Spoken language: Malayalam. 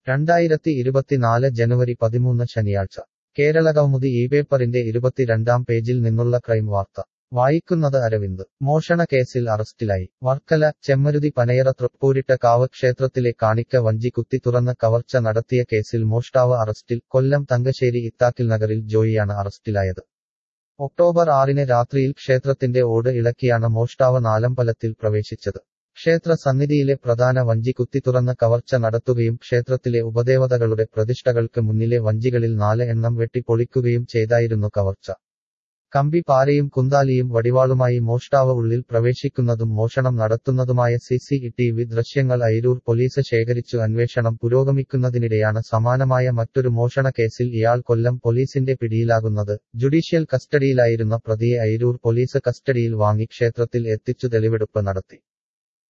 രണ്ടായിരത്തി ഇരുപത്തിനാല് ജനുവരി പതിമൂന്ന് ശനിയാഴ്ച കേരളകൗമുദി ഈ പേപ്പറിന്റെ ഇരുപത്തിരണ്ടാം പേജിൽ നിന്നുള്ള ക്രൈം വാർത്ത വായിക്കുന്നത് അരവിന്ദ് മോഷണ കേസിൽ അറസ്റ്റിലായി വർക്കല ചെമ്മരുതി പനയറ തൃപ്പൂരിട്ട കാവ് ക്ഷേത്രത്തിലെ കാണിക്ക വഞ്ചി കുത്തി തുറന്ന് കവർച്ച നടത്തിയ കേസിൽ മോഷ്ടാവ് അറസ്റ്റിൽ കൊല്ലം തങ്കശ്ശേരി ഇത്താക്കിൽ നഗറിൽ ജോയിയാണ് അറസ്റ്റിലായത് ഒക്ടോബർ ആറിന് രാത്രിയിൽ ക്ഷേത്രത്തിന്റെ ഓട് ഇളക്കിയാണ് മോഷ്ടാവ് നാലമ്പലത്തിൽ പ്രവേശിച്ചത് ക്ഷേത്ര സന്നിധിയിലെ പ്രധാന വഞ്ചി കുത്തി തുറന്ന് കവർച്ച നടത്തുകയും ക്ഷേത്രത്തിലെ ഉപദേവതകളുടെ പ്രതിഷ്ഠകൾക്ക് മുന്നിലെ വഞ്ചികളിൽ നാല് എണ്ണം വെട്ടി പൊളിക്കുകയും ചെയ്തായിരുന്നു കവർച്ച കമ്പി പാരയും കുന്താലിയും വടിവാളുമായി മോഷ്ടാവ് ഉള്ളിൽ പ്രവേശിക്കുന്നതും മോഷണം നടത്തുന്നതുമായ സി സി ടി വി ദൃശ്യങ്ങൾ അയിരൂർ പോലീസ് ശേഖരിച്ചു അന്വേഷണം പുരോഗമിക്കുന്നതിനിടെയാണ് സമാനമായ മറ്റൊരു മോഷണ കേസിൽ ഇയാൾ കൊല്ലം പോലീസിന്റെ പിടിയിലാകുന്നത് ജുഡീഷ്യൽ കസ്റ്റഡിയിലായിരുന്ന പ്രതിയെ അയിരൂർ പോലീസ് കസ്റ്റഡിയിൽ വാങ്ങി ക്ഷേത്രത്തിൽ എത്തിച്ചു തെളിവെടുപ്പ് നടത്തി